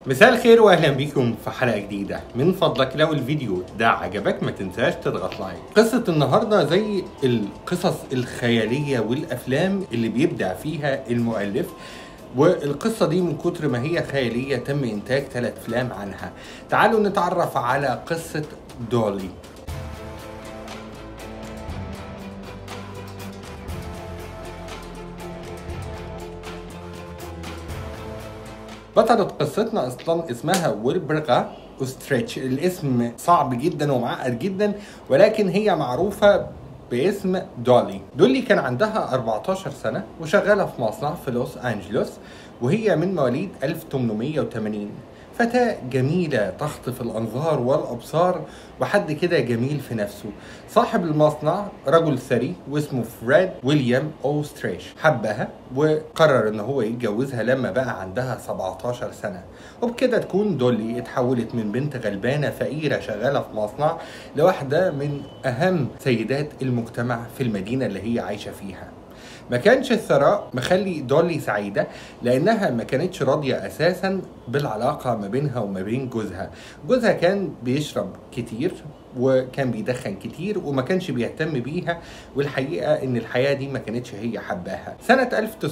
مساء الخير واهلا بيكم في حلقه جديده من فضلك لو الفيديو ده عجبك ما تنساش تضغط لايك قصه النهارده زي القصص الخياليه والافلام اللي بيبدع فيها المؤلف والقصة دي من كتر ما هي خيالية تم إنتاج ثلاث أفلام عنها تعالوا نتعرف على قصة دولي بطلة قصتنا اصلا اسمها ويلبرغا اوستريتش الاسم صعب جدا ومعقد جدا ولكن هي معروفة باسم دولي دولي كان عندها 14 سنة وشغالة في مصنع في لوس أنجلوس وهي من مواليد 1880 فتاة جميلة تخطف الأنظار والأبصار وحد كده جميل في نفسه صاحب المصنع رجل ثري واسمه فريد ويليام أوستريش حبها وقرر ان هو يتجوزها لما بقى عندها 17 سنة وبكده تكون دولي اتحولت من بنت غلبانة فقيرة شغالة في مصنع لواحدة من أهم سيدات المجتمع في المدينة اللي هي عايشة فيها ما كانش الثراء مخلي دولي سعيدة لأنها ما كانتش راضية أساسا بالعلاقة ما بينها وما بين جوزها جوزها كان بيشرب كتير وكان بيدخن كتير وما كانش بيهتم بيها والحقيقة ان الحياة دي ما كانتش هي حباها سنة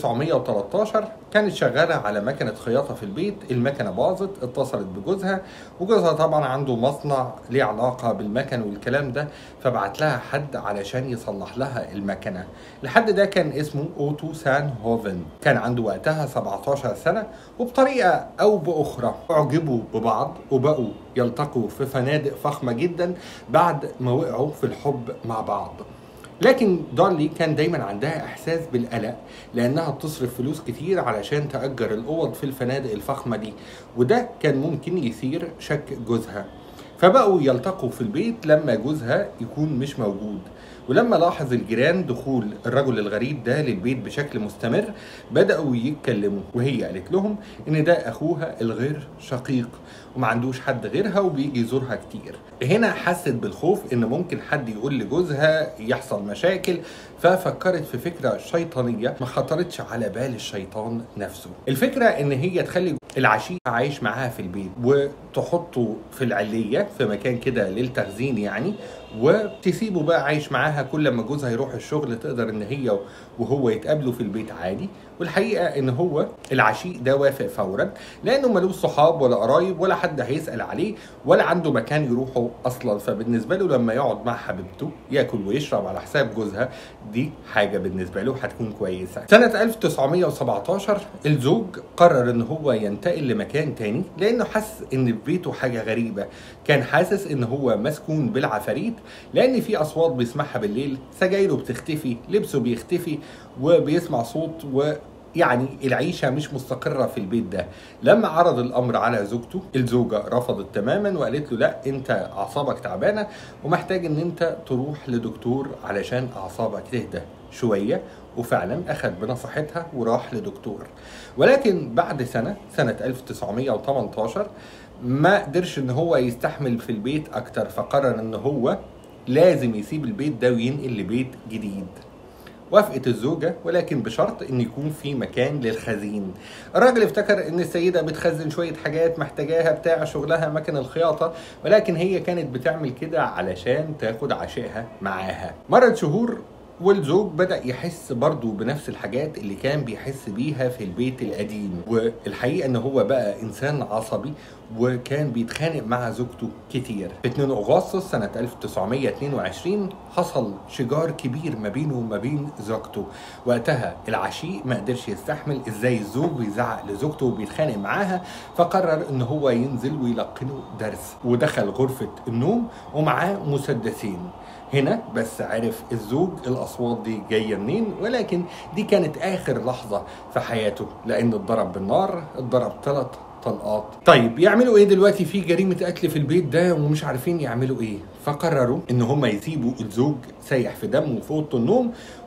1913 كانت شغالة على مكنة خياطة في البيت المكنة باظت اتصلت بجوزها وجوزها طبعا عنده مصنع ليه علاقة بالمكن والكلام ده فبعت لها حد علشان يصلح لها المكنة الحد ده كان اسمه اوتو سان هوفن كان عنده وقتها 17 سنة وبطريقة او باخرى اعجبوا ببعض وبقوا يلتقوا في فنادق فخمة جدا بعد ما وقعوا في الحب مع بعض لكن دولي كان دايما عندها احساس بالقلق لانها بتصرف فلوس كتير علشان تاجر الاوض في الفنادق الفخمه دي وده كان ممكن يثير شك جوزها فبقوا يلتقوا في البيت لما جوزها يكون مش موجود ولما لاحظ الجيران دخول الرجل الغريب ده للبيت بشكل مستمر بدأوا يتكلموا وهي قالت لهم ان ده اخوها الغير شقيق وما عندوش حد غيرها وبيجي يزورها كتير هنا حست بالخوف ان ممكن حد يقول لجوزها يحصل مشاكل ففكرت في فكرة شيطانية ما خطرتش على بال الشيطان نفسه الفكرة ان هي تخلي العشيق عايش معاها في البيت وتحطه في العلية في مكان كده للتخزين يعني وتسيبه بقى عايش معاها كل ما جوزها يروح الشغل تقدر ان هي وهو يتقابلوا في البيت عادي والحقيقه ان هو العشيق ده وافق فورا لانه ملوش صحاب ولا قرايب ولا حد هيسال عليه ولا عنده مكان يروحه اصلا فبالنسبه له لما يقعد مع حبيبته ياكل ويشرب على حساب جوزها دي حاجه بالنسبه له هتكون كويسه سنه 1917 الزوج قرر ان هو ينتقل لمكان تاني لانه حس ان في بيته حاجه غريبه كان حاسس ان هو مسكون بالعفاريت لان في اصوات بيسمعها بالليل سجايره بتختفي لبسه بيختفي وبيسمع صوت و يعني العيشة مش مستقرة في البيت ده لما عرض الأمر على زوجته الزوجة رفضت تماما وقالت له لا أنت أعصابك تعبانة ومحتاج أن أنت تروح لدكتور علشان أعصابك تهدى شوية وفعلا أخذ بنصيحتها وراح لدكتور ولكن بعد سنة سنة 1918 ما قدرش ان هو يستحمل في البيت اكتر فقرر ان هو لازم يسيب البيت ده وينقل لبيت جديد وافقت الزوجة ولكن بشرط ان يكون في مكان للخزين الراجل افتكر ان السيدة بتخزن شوية حاجات محتاجاها بتاع شغلها مكن الخياطة ولكن هي كانت بتعمل كده علشان تاخد عشائها معاها مرت شهور والزوج بدأ يحس برضه بنفس الحاجات اللي كان بيحس بيها في البيت القديم والحقيقة ان هو بقى انسان عصبي وكان بيتخانق مع زوجته كتير في 2 اغسطس سنة 1922 حصل شجار كبير ما بينه وما بين زوجته وقتها العشيق ما قدرش يستحمل ازاي الزوج بيزعق لزوجته وبيتخانق معاها فقرر ان هو ينزل ويلقنه درس ودخل غرفة النوم ومعاه مسدسين هنا بس عرف الزوج الاصوات دي جايه منين ولكن دي كانت اخر لحظه في حياته لان اتضرب بالنار اتضرب ثلاث طلقات طيب يعملوا ايه دلوقتي في جريمه قتل في البيت ده ومش عارفين يعملوا ايه فقرروا ان هم يسيبوا الزوج سايح في دمه في اوضه النوم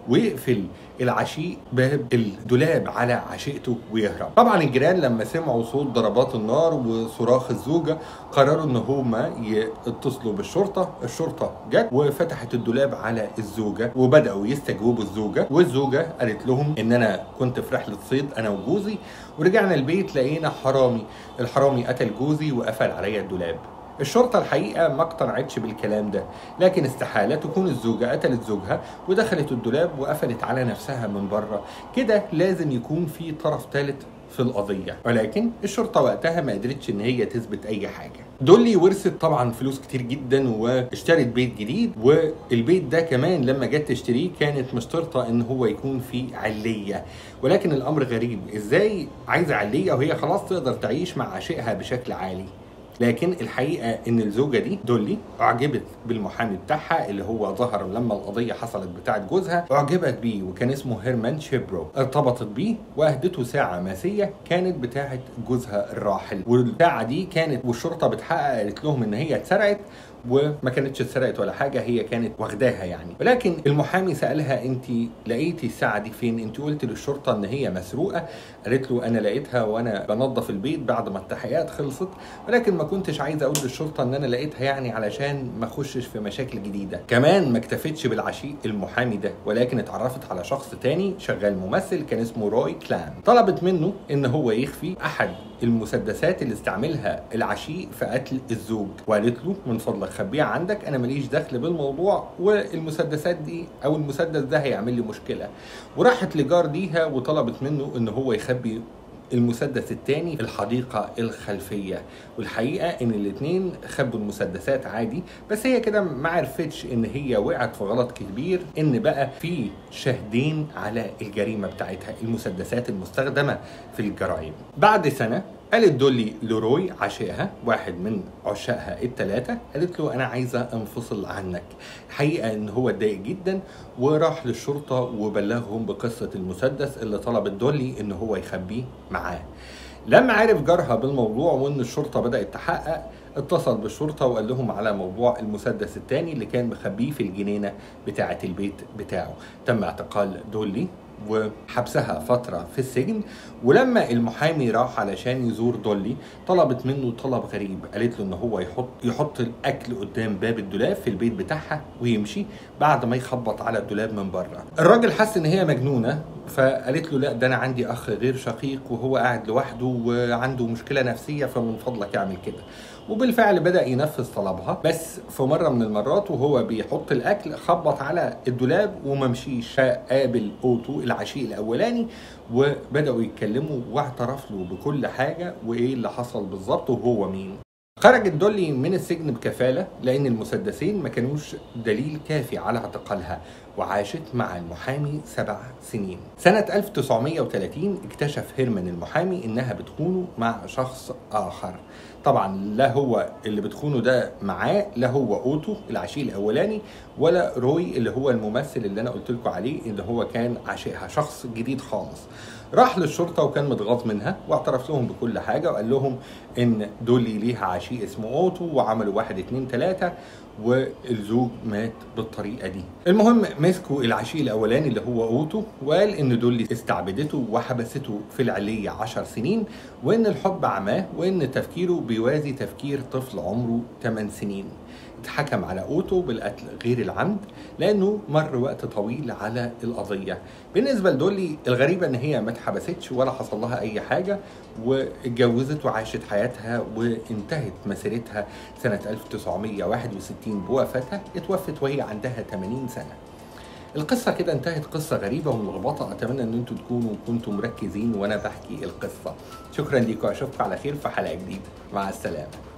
ويقفل العشيق باب الدولاب على عشيقته ويهرب طبعا الجيران لما سمعوا صوت ضربات النار وصراخ الزوجة قرروا ان هما يتصلوا بالشرطة الشرطة جت وفتحت الدولاب على الزوجة وبدأوا يستجوبوا الزوجة والزوجة قالت لهم ان انا كنت في رحلة صيد انا وجوزي ورجعنا البيت لقينا حرامي الحرامي قتل جوزي وقفل عليا الدولاب الشرطة الحقيقة ما اقتنعتش بالكلام ده لكن استحالة تكون الزوجة قتلت زوجها ودخلت الدولاب وقفلت على نفسها من بره كده لازم يكون في طرف ثالث في القضية ولكن الشرطة وقتها ما قدرتش ان هي تثبت اي حاجة دولي ورثت طبعا فلوس كتير جدا واشترت بيت جديد والبيت ده كمان لما جت تشتريه كانت مشترطة ان هو يكون فيه علية ولكن الامر غريب ازاي عايزة علية وهي خلاص تقدر تعيش مع عشقها بشكل عالي لكن الحقيقه ان الزوجه دي دولي اعجبت بالمحامي بتاعها اللي هو ظهر لما القضيه حصلت بتاعه جوزها اعجبت بيه وكان اسمه هيرمان شيبرو ارتبطت بيه واهدته ساعه ماسيه كانت بتاعه جوزها الراحل والساعه دي كانت والشرطه بتحقق قالت لهم ان هي اتسرقت وما كانتش اتسرقت ولا حاجه هي كانت واخداها يعني ولكن المحامي سالها انت لقيتي الساعه دي فين انت قلت للشرطه ان هي مسروقه قالت له انا لقيتها وانا بنظف البيت بعد ما التحقيقات خلصت ولكن ما كنتش عايزه اقول للشرطه ان انا لقيتها يعني علشان ما اخشش في مشاكل جديده كمان ما اكتفتش بالعشيق المحامي ده ولكن اتعرفت على شخص تاني شغال ممثل كان اسمه روي كلام طلبت منه ان هو يخفي احد المسدسات اللي استعملها العشيق في قتل الزوج وقالت له من فضلك خبيها عندك انا ماليش دخل بالموضوع والمسدسات دي او المسدس ده هيعمل لي مشكله وراحت لجار ليها وطلبت منه ان هو يخبي المسدس الثاني في الحديقة الخلفية والحقيقة ان الاتنين خبوا المسدسات عادي بس هي كده ما عرفتش ان هي وقعت في غلط كبير ان بقى في شاهدين على الجريمة بتاعتها المسدسات المستخدمة في الجرائم بعد سنة قالت دولي لروي عشقها واحد من عشاقها الثلاثة قالت له أنا عايزة أنفصل عنك الحقيقة إن هو اتضايق جدا وراح للشرطة وبلغهم بقصة المسدس اللي طلبت دولي إن هو يخبيه معاه لما عرف جارها بالموضوع وإن الشرطة بدأت تحقق اتصل بالشرطة وقال لهم على موضوع المسدس الثاني اللي كان مخبيه في الجنينة بتاعة البيت بتاعه تم اعتقال دولي وحبسها فترة في السجن ولما المحامي راح علشان يزور دولي طلبت منه طلب غريب قالت له ان هو يحط يحط الاكل قدام باب الدولاب في البيت بتاعها ويمشي بعد ما يخبط على الدولاب من بره الراجل حس ان هي مجنونة فقالت له لا ده انا عندي اخ غير شقيق وهو قاعد لوحده وعنده مشكلة نفسية فمن فضلك اعمل كده وبالفعل بدا ينفذ طلبها بس في مره من المرات وهو بيحط الاكل خبط على الدولاب وما مشيش فقابل اوتو العشيق الاولاني وبداوا يتكلموا واعترف له بكل حاجه وايه اللي حصل بالظبط وهو مين خرجت دولي من السجن بكفالة لأن المسدسين ما كانوش دليل كافي على اعتقالها وعاشت مع المحامي سبع سنين سنة 1930 اكتشف هيرمان المحامي إنها بتخونه مع شخص آخر طبعا لا هو اللي بتخونه ده معاه لا هو اوتو العشيق الاولاني ولا روي اللي هو الممثل اللي انا قلت لكم عليه اللي هو كان عاشقها شخص جديد خالص راح للشرطه وكان متغاظ منها واعترف لهم بكل حاجه وقال لهم ان دولي ليها عشيق اسمه اوتو وعملوا واحد اتنين تلاته والزوج مات بالطريقه دي المهم مسكوا العشيق الاولاني اللي هو اوتو وقال ان دولي استعبدته وحبسته في العليه عشر سنين وان الحب عماه وان تفكيره بيوازي تفكير طفل عمره 8 سنين اتحكم على اوتو بالقتل غير العمد لانه مر وقت طويل على القضيه بالنسبه لدولي الغريبه ان هي ما اتحبستش ولا حصل لها اي حاجه واتجوزت وعاشت حياتها وانتهت مسيرتها سنه 1961 بوفاتها اتوفت وهي عندها 80 سنه القصة كده انتهت قصة غريبة وملخبطة أتمنى إن أنتوا تكونوا كنتوا مركزين وأنا بحكي القصة شكرا لكم أشوفكم على خير في حلقة جديدة مع السلامة